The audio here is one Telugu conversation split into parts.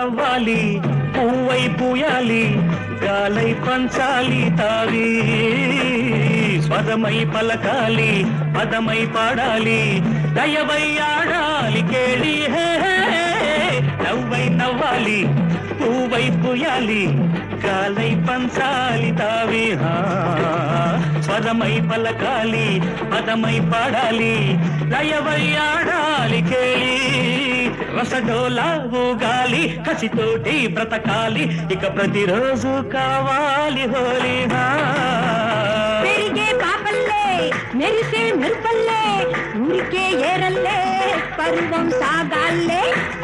నవ్వాలి పువ్వై పూయాలి గాలై పంచాలి తావి స్వరమై పలకాలి పదమై పాడాలి దయవై ఆడాలి కేళి హే హే, హే. నవ్వై నవ్వాలి పువ్వై పూయాలి గాలై పంచాలి తావి హా. స్వరమై పలకాలి పదమై పాడాలి లయవై ఆడాలి కేళి రసడోలా ఊగాలి కసితోటి బ్రతకాలి ఇక ప్రతిరోజు కావాలి హోలీ హా. పెరిగే పాపల్లే మెరిసే మెరుపల్లే ఊరికే ఏరల్లే పరువం సాగాల్లే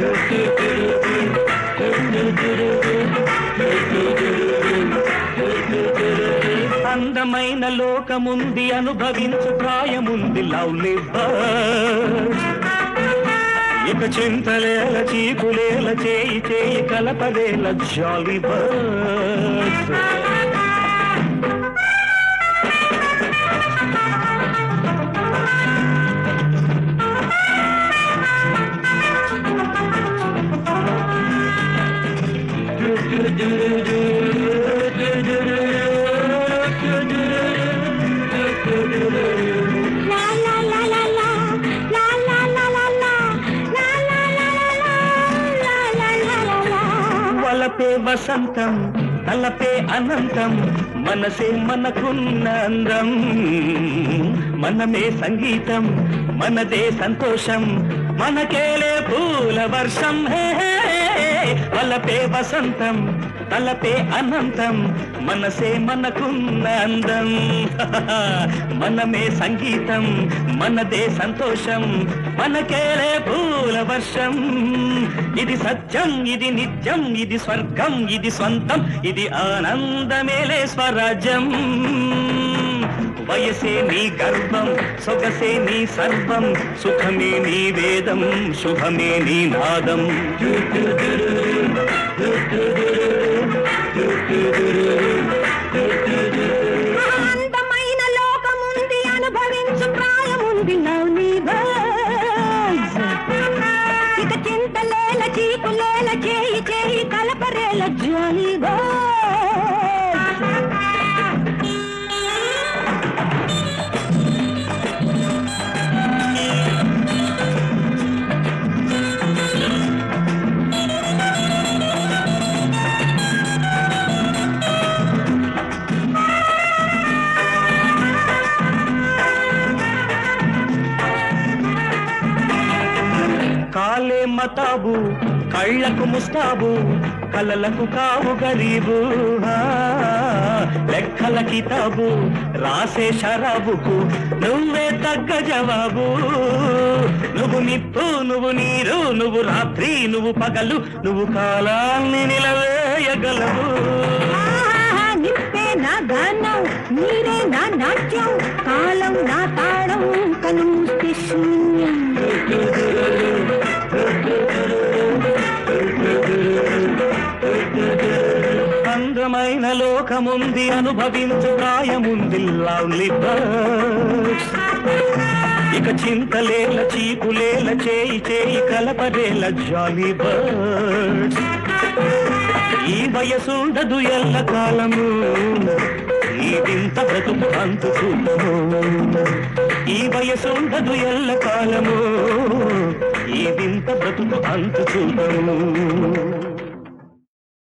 అందమైన లోకముంది అనుభవించు ప్రాయముంది లవ్లీ బర్డ్ ఇక చింతలేల చీకులేల చేయి చేయి కలపలేల జాలీ బర్డ్ లా లా లా లా లా లా లా లా లా లా లా లా లా లా లా లా లా లా లా వలపే వసంతం తలపే అనంతం మనసే మనకున్న అందం మనమే సంగీతం మనదే సంతోషం మనకేలే పూల వర్షం హే హే, హే. వలపే వసంతం తలపే అనంతం మనసే మనకున్న అందం మనమే సంగీతం మనదే సంతోషం మనకేలే పూల వర్షం ఇది సత్యం ఇది నిత్యం ఇది స్వర్గం ఇది స్వంతం ఇది ఆనందమేలే స్వరాజ్యం వయసే నీ గర్వం సొగసే నీ సర్వం సుఖమే నీ వేదం శుభమే నీ నాదం అందమైన లోకముంది అనుభవించు ప్రాయముంది లవ్లీ బర్డ్స్ ఇక చింతలేల చీకులేల చేయి చేయి కలపరేల జాలీ కాలే మతాబు కళ్ళకు ముస్తాబు కలలకు కావు గరీబు ఆ, లెక్కల కితాబు రాసే షరాబుకు నువ్వే తగ్గ జవాబు నువ్వు నిప్పు నువ్వు నీరు నువ్వు రాత్రి నువ్వు పగలు నువ్వు కాలాన్ని నిలవేయగలవు ఆహాహా, నిప్పే నా గానం నీరే నా నాట్యం కాలం నా తాళం కను మూస్తే శూన్యం అందమైన లోకముంది అనుభవించు ప్రాయముంది లవ్లీ బర్డ్స్ ఇక చింతలేల చీకులేల చేయి చేయి కలపరేల జాలీ బర్డ్స్ ఈ వయసుండదు ఎల్ల కాలము ఈ వింత బ్రతుకు అంతు చూడము ఈ వయసుండదు ఎల్ల కాలము ఈ వింత బ్రతుకు అంతు చూడము